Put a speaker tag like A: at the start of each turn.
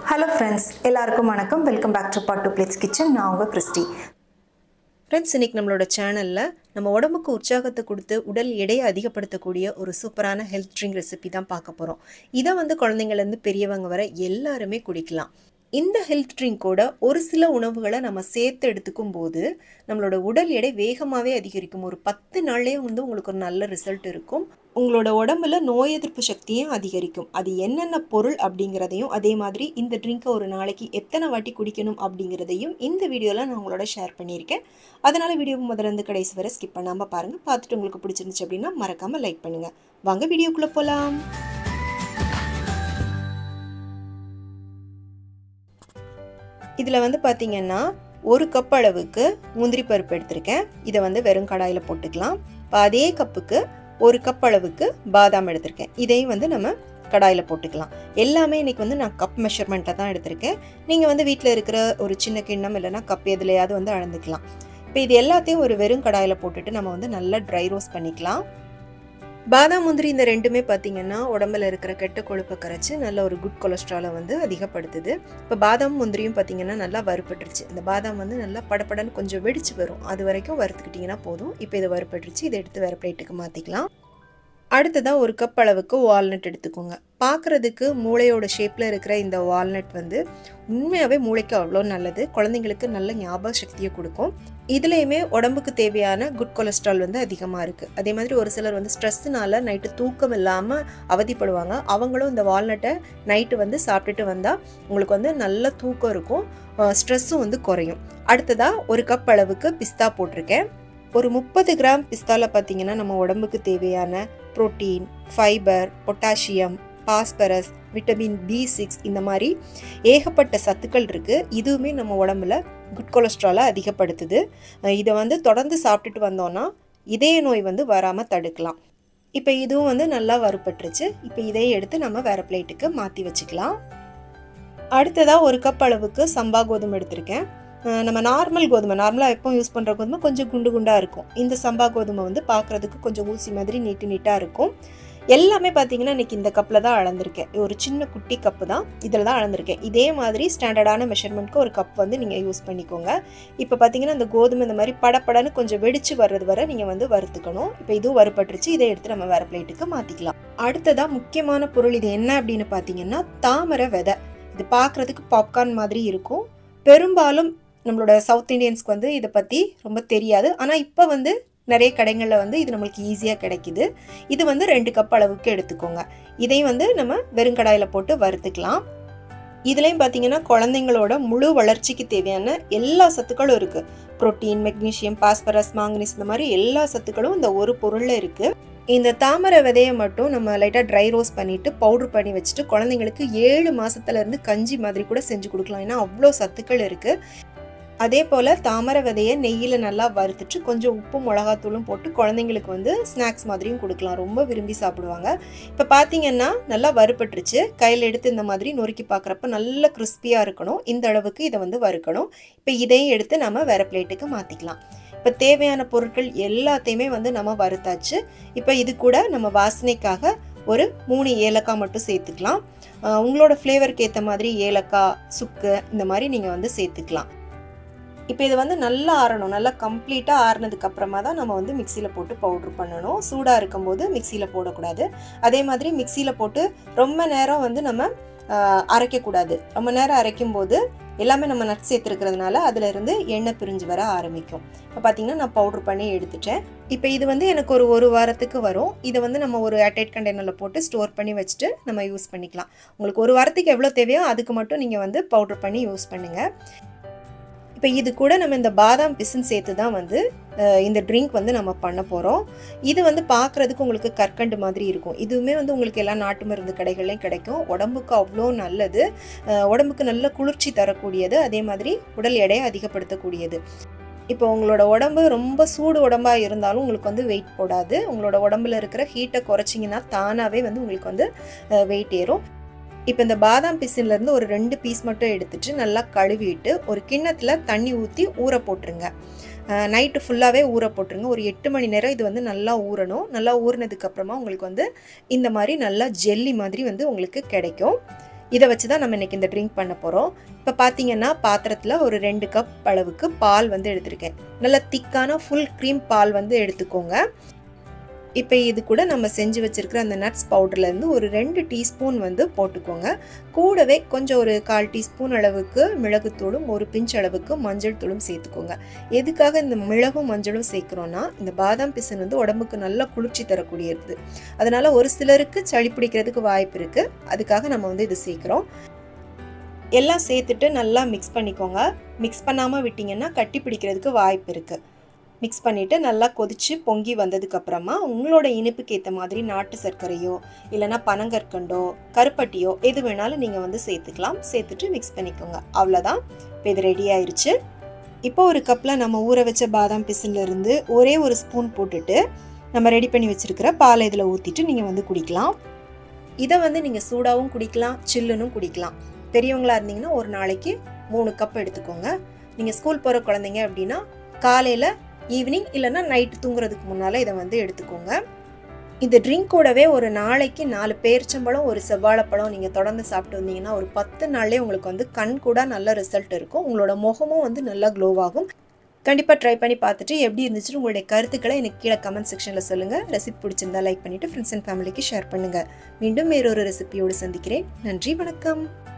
A: hello friends எல்லாருக்கும் வணக்கம் welcome back to pot plates kitchen நான் உங்கள் கிறிஸ்டி
B: ஃப்ரெண்ட்ஸ் இன்னைக்கு நம்மளோட சேனலில் நம்ம உடம்புக்கு உற்சாகத்தை கொடுத்து உடல் எடையை அதிகப்படுத்தக்கூடிய ஒரு சூப்பரான ஹெல்த் ட்ரிங்க் ரெசிபி தான் பார்க்க போகிறோம் இதை வந்து குழந்தைங்கள்லேருந்து பெரியவங்க வரை எல்லாருமே குடிக்கலாம் இந்த ஹெல்த் ட்ரிங்கோட ஒரு சில உணவுகளை நம்ம சேர்த்து எடுத்துக்கும் போது நம்மளோட உடல் எடை வேகமாகவே அதிகரிக்கும் ஒரு பத்து நாள்லேயே வந்து உங்களுக்கு ஒரு நல்ல ரிசல்ட் இருக்கும் உங்களோட உடம்புல நோய் எதிர்ப்பு சக்தியும் அதிகரிக்கும் அது என்னென்ன பொருள் அப்படிங்கிறதையும் அதே மாதிரி இந்த ட்ரிங்கை ஒரு நாளைக்கு எத்தனை வாட்டி குடிக்கணும் அப்படிங்கிறதையும் இந்த வீடியோவில் நான் உங்களோட ஷேர் பண்ணியிருக்கேன் அதனால் வீடியோ முதல்ல இருந்து கடைசி வரை ஸ்கிப் பண்ணாமல் பாருங்கள் பார்த்துட்டு உங்களுக்கு பிடிச்சிருந்துச்சு அப்படின்னா மறக்காமல் லைக் பண்ணுங்கள் வாங்க வீடியோக்குள்ளே போகலாம் இதில் வந்து பார்த்திங்கன்னா ஒரு கப் அளவுக்கு முந்திரி பருப்பு எடுத்திருக்கேன் இதை வந்து வெறும் கடாயில் போட்டுக்கலாம் இப்போ அதே கப்புக்கு ஒரு கப் அளவுக்கு பாதாம் எடுத்திருக்கேன் இதையும் வந்து நம்ம கடாயில் போட்டுக்கலாம் எல்லாமே இன்றைக்கி வந்து நான் கப் மெஷர்மெண்ட்டில் தான் எடுத்திருக்கேன் நீங்கள் வந்து வீட்டில் இருக்கிற ஒரு சின்ன கிண்ணம் இல்லைன்னா கப் எதுலையாவது வந்து அளந்துக்கலாம் இப்போ இது எல்லாத்தையும் ஒரு வெறும் கடாயில் போட்டுட்டு நம்ம வந்து நல்லா ட்ரை ரோஸ்ட் பண்ணிக்கலாம் பாதாம் முந்திரி இந்த ரெண்டுமே பார்த்தீங்கன்னா உடம்புல இருக்கிற கெட்ட கொழுப்பை கரைச்சி நல்ல ஒரு குட் கொலஸ்ட்ராலை வந்து அதிகப்படுத்துது இப்போ பாதாம் முந்திரியும் பார்த்தீங்கன்னா நல்லா வறுப்பட்டுருச்சு இந்த பாதாம் வந்து நல்லா படப்படன்னு கொஞ்சம் வெடிச்சு வரும் அது வரைக்கும் வறுத்துக்கிட்டிங்கன்னா போதும் இப்போ இது வறுப்பட்டுருச்சு இதை எடுத்து வேறு பிளேட்டுக்கு மாற்றிக்கலாம் அடுத்ததாக ஒரு கப் அளவுக்கு வால்நட் எடுத்துக்கோங்க பார்க்குறதுக்கு மூளையோட ஷேப்பில் இருக்கிற இந்த வால்நட் வந்து உண்மையாகவே மூளைக்கு அவ்வளோ நல்லது குழந்தைங்களுக்கு நல்ல ஞாபக சக்தியை கொடுக்கும் இதுலேயுமே உடம்புக்கு தேவையான குட் கொலஸ்ட்ரால் வந்து அதிகமாக இருக்குது அதே மாதிரி ஒரு சிலர் வந்து ஸ்ட்ரெஸ்ஸுனால நைட்டு தூக்கம் இல்லாமல் அவதிப்படுவாங்க அவங்களும் இந்த வால்நட்டை நைட்டு வந்து சாப்பிட்டுட்டு வந்தால் உங்களுக்கு வந்து நல்ல தூக்கம் இருக்கும் ஸ்ட்ரெஸ்ஸும் வந்து குறையும் அடுத்ததாக ஒரு கப் அளவுக்கு பிஸ்தா போட்டிருக்கேன் ஒரு முப்பது கிராம் பிஸ்தாவில் பார்த்தீங்கன்னா நம்ம உடம்புக்கு தேவையான protein fibre potassium phosphorus vitamin B six இந்த மாதிரி ஏகப்பட்ட சத்துக்கள் இருக்குது இதுவுமே நம்ம உடம்புல குட் கொலஸ்ட்ராலை அதிகப்படுத்துது இதை வந்து தொடர்ந்து சாப்பிட்டுட்டு வந்தோன்னா இதய நோய் வந்து வராமல் தடுக்கலாம் இப்போ இதுவும் வந்து நல்லா வறுப்பட்டுருச்சு இப்போ இதையே எடுத்து நம்ம வேறு பிளேட்டுக்கு மாற்றி வச்சுக்கலாம் அடுத்ததாக ஒரு கப் அளவுக்கு சம்பா கோதுமை எடுத்திருக்கேன் நம்ம நார்மல் கோதுமை நார்மலாக எப்போ யூஸ் பண்ணுற கோதுமை கொஞ்சம் குண்டு குண்டாக இருக்கும் இந்த சம்பா கோதுமை வந்து பார்க்குறதுக்கு கொஞ்சம் ஊசி மாதிரி நீட்டு நீட்டாக இருக்கும் எல்லாமே பார்த்தீங்கன்னா இன்றைக்கி இந்த கப்பில் தான் அளந்திருக்கேன் ஒரு சின்ன குட்டி கப்பு தான் இதில் தான் அளந்திருக்கேன் இதே மாதிரி ஸ்டாண்டர்டான மெஷர்மெண்ட்க்கு ஒரு கப் வந்து நீங்கள் யூஸ் பண்ணிக்கோங்க இப்போ பார்த்தீங்கன்னா இந்த கோதுமை இந்த மாதிரி படப்படன்னு கொஞ்சம் வெடிச்சு வர்றது வரை நீங்கள் வந்து வறுத்துக்கணும் இப்போ இதுவும் வறுப்பட்டுருச்சு இதை எடுத்து நம்ம வேறு பிளேட்டுக்கு மாற்றிக்கலாம் அடுத்ததாக முக்கியமான பொருள் இது என்ன அப்படின்னு பார்த்தீங்கன்னா தாமரை விதை இது பார்க்குறதுக்கு பாப்கார்ன் மாதிரி இருக்கும் பெரும்பாலும் நம்மளோட சவுத் இண்டியன்ஸ்க்கு வந்து இதை பற்றி ரொம்ப தெரியாது ஆனால் இப்போ வந்து நிறைய கடைகளில் வந்து இது நம்மளுக்கு ஈஸியாக கிடைக்கிது இது வந்து ரெண்டு கப் அளவுக்கு எடுத்துக்கோங்க இதையும் வந்து நம்ம வெறுங்கடாயில் போட்டு வறுத்துக்கலாம் இதுலேயும் பார்த்தீங்கன்னா குழந்தைங்களோட முழு வளர்ச்சிக்கு தேவையான எல்லா சத்துக்களும் இருக்குது ப்ரோட்டீன் மெக்னீஷியம் பாஸ்பரஸ் மாங்கனீஸ் இந்த மாதிரி எல்லா சத்துக்களும் இந்த ஒரு பொருளில் இருக்குது இந்த தாமரை விதையை மட்டும் நம்ம லைட்டாக ட்ரை ரோஸ்ட் பண்ணிவிட்டு பவுட்ரு பண்ணி வச்சுட்டு குழந்தைங்களுக்கு ஏழு மாதத்துலேருந்து கஞ்சி மாதிரி கூட செஞ்சு கொடுக்கலாம் ஏன்னா அவ்வளோ சத்துக்கள் இருக்குது அதே போல் தாமரை விதையை நெய்யில் நல்லா வறுத்துட்டு கொஞ்சம் உப்பும் மிளகாத்தூளும் போட்டு குழந்தைங்களுக்கு வந்து ஸ்நாக்ஸ் மாதிரியும் கொடுக்கலாம் ரொம்ப விரும்பி சாப்பிடுவாங்க இப்போ பார்த்தீங்கன்னா நல்லா வறுப்பட்டுருச்சு கையில் எடுத்து இந்த மாதிரி நொறுக்கி பார்க்குறப்ப நல்ல கிறிஸ்பியாக இருக்கணும் இந்த அளவுக்கு இதை வந்து வறுக்கணும் இப்போ இதையும் எடுத்து நம்ம வேறு பிளேட்டுக்கு மாற்றிக்கலாம் இப்போ தேவையான பொருட்கள் எல்லாத்தையுமே வந்து நம்ம வறுத்தாச்சு இப்போ இது கூட நம்ம வாசனைக்காக ஒரு மூணு ஏலக்காய் மட்டும் சேர்த்துக்கலாம் உங்களோட ஃப்ளேவருக்கு ஏற்ற மாதிரி ஏலக்காய் சுக்கு இந்த மாதிரி நீங்கள் வந்து சேர்த்துக்கலாம் இப்போ இது வந்து நல்லா ஆறணும் நல்லா கம்ப்ளீட்டாக ஆறுனதுக்கு அப்புறமா தான் நம்ம வந்து மிக்சியில் போட்டு பவுட்ரு பண்ணணும் சூடாக இருக்கும்போது மிக்சியில் போடக்கூடாது அதே மாதிரி மிக்சியில் போட்டு ரொம்ப நேரம் வந்து நம்ம அரைக்கக்கூடாது ரொம்ப நேரம் அரைக்கும் போது எல்லாமே நம்ம நட் சேர்த்துருக்கிறதுனால அதிலிருந்து எண்ணெய் பிரிஞ்சு வர ஆரம்பிக்கும் இப்போ பார்த்தீங்கன்னா நான் பவுட்ரு பண்ணி எடுத்துட்டேன் இப்போ இது வந்து எனக்கு ஒரு ஒரு வாரத்துக்கு வரும் இதை வந்து நம்ம ஒரு அட்டைட் கண்டெய்னரில் போட்டு ஸ்டோர் பண்ணி வச்சுட்டு நம்ம யூஸ் பண்ணிக்கலாம் உங்களுக்கு ஒரு வாரத்துக்கு எவ்வளோ தேவையோ அதுக்கு மட்டும் நீங்கள் வந்து பவுட்ரு பண்ணி யூஸ் பண்ணுங்கள் இப்போ இது கூட நம்ம இந்த பாதாம் பிசின் சேர்த்து தான் வந்து இந்த ட்ரிங்க் வந்து நம்ம பண்ண போகிறோம் இது வந்து பார்க்குறதுக்கு உங்களுக்கு கற்கண்டு மாதிரி இருக்கும் இதுவுமே வந்து உங்களுக்கு எல்லா நாட்டு மருந்து கடைகள்லையும் கிடைக்கும் உடம்புக்கு அவ்வளோ நல்லது உடம்புக்கு நல்ல குளிர்ச்சி தரக்கூடியது அதே மாதிரி உடல் எடையை அதிகப்படுத்தக்கூடியது இப்போ உங்களோட உடம்பு ரொம்ப சூடு உடம்பாக இருந்தாலும் உங்களுக்கு வந்து வெயிட் போடாது உங்களோட உடம்புல இருக்கிற ஹீட்டை குறைச்சிங்கன்னா தானாகவே வந்து உங்களுக்கு வந்து வெயிட் ஏறும் இப்போ இந்த பாதாம் பிசின்லேருந்து ஒரு ரெண்டு பீஸ் மட்டும் எடுத்துட்டு நல்லா கழுவிட்டு ஒரு கிண்ணத்தில் தண்ணி ஊற்றி ஊற போட்டுருங்க நைட்டு ஃபுல்லாகவே ஊற போட்டுருங்க ஒரு எட்டு மணி நேரம் இது வந்து நல்லா ஊறணும் நல்லா ஊறினதுக்கப்புறமா உங்களுக்கு வந்து இந்த மாதிரி நல்லா ஜெல்லி மாதிரி வந்து உங்களுக்கு கிடைக்கும் இதை வச்சு தான் நம்ம இன்றைக்கி இந்த ட்ரிங்க் பண்ண போகிறோம் இப்போ பார்த்தீங்கன்னா பாத்திரத்தில் ஒரு ரெண்டு கப் அளவுக்கு பால் வந்து எடுத்திருக்கேன் நல்ல திக்கான ஃபுல் க்ரீம் பால் வந்து எடுத்துக்கோங்க இப்போ இது கூட நம்ம செஞ்சு வச்சுருக்கிற அந்த நட்ஸ் பவுடர்லேருந்து ஒரு ரெண்டு டீஸ்பூன் வந்து போட்டுக்கோங்க கூடவே கொஞ்சம் ஒரு கால் டீஸ்பூன் அளவுக்கு மிளகுத்தூளும் ஒரு பிஞ்ச் அளவுக்கு மஞ்சள் தூளும் சேர்த்துக்கோங்க எதுக்காக இந்த மிளகும் மஞ்சளும் சேர்க்குறோன்னா இந்த பாதாம் பிசன் வந்து உடம்புக்கு நல்லா குளிர்ச்சி தரக்கூடியது அதனால் ஒரு சிலருக்கு சளி பிடிக்கிறதுக்கு வாய்ப்பு இருக்குது அதுக்காக நம்ம வந்து இது சேர்க்குறோம் எல்லாம் சேர்த்துட்டு நல்லா மிக்ஸ் பண்ணிக்கோங்க மிக்ஸ் பண்ணாமல் விட்டிங்கன்னா கட்டி பிடிக்கிறதுக்கு வாய்ப்பு இருக்குது மிக்ஸ் பண்ணிவிட்டு நல்லா கொதித்து பொங்கி வந்ததுக்கப்புறமா உங்களோட இனிப்புக்கு ஏற்ற மாதிரி நாட்டு சர்க்கரையோ இல்லைனா பனங்கற்கண்டோ கருப்பட்டியோ எது வேணாலும் நீங்கள் வந்து சேர்த்துக்கலாம் சேர்த்துட்டு மிக்ஸ் பண்ணிக்கோங்க அவ்வளோதான் இப்போ இது ரெடி ஆயிடுச்சு இப்போ ஒரு கப்பில் நம்ம ஊற வச்ச பாதாம் பிசின்லேருந்து ஒரே ஒரு ஸ்பூன் போட்டுட்டு நம்ம ரெடி பண்ணி வச்சுருக்கிற பாலை இதில் ஊற்றிட்டு நீங்கள் வந்து குடிக்கலாம் இதை வந்து நீங்கள் சூடாகவும் குடிக்கலாம் சில்லுனும் குடிக்கலாம் பெரியவங்களாக இருந்தீங்கன்னா ஒரு நாளைக்கு மூணு கப் எடுத்துக்கோங்க நீங்கள் ஸ்கூல் போகிற குழந்தைங்க அப்படின்னா காலையில் ஈவினிங் இல்லைன்னா நைட்டு தூங்குறதுக்கு முன்னால் இதை வந்து எடுத்துக்கோங்க இந்த ட்ரிங்க் கூடவே ஒரு நாளைக்கு நாலு பேர்ச்சம்பழம் ஒரு செவ்வாழைப்பழம் நீங்கள் தொடர்ந்து சாப்பிட்டு வந்தீங்கன்னா ஒரு பத்து நாள்லேயே உங்களுக்கு வந்து கண் கூட நல்ல ரிசல்ட் இருக்கும் உங்களோட முகமும் வந்து நல்லா க்ளோவாகும் கண்டிப்பாக ட்ரை பண்ணி பார்த்துட்டு எப்படி இருந்துச்சு உங்களுடைய கருத்துக்களை எனக்கு கீழே கமெண்ட் செக்ஷனில் சொல்லுங்கள் ரெசிபி பிடிச்சிருந்தா லைக் பண்ணிவிட்டு ஃப்ரெண்ட்ஸ் அண்ட் ஃபேமிலிக்கு ஷேர் பண்ணுங்கள் மீண்டும் வேறொரு ரெசிபியோடு சந்திக்கிறேன் நன்றி வணக்கம்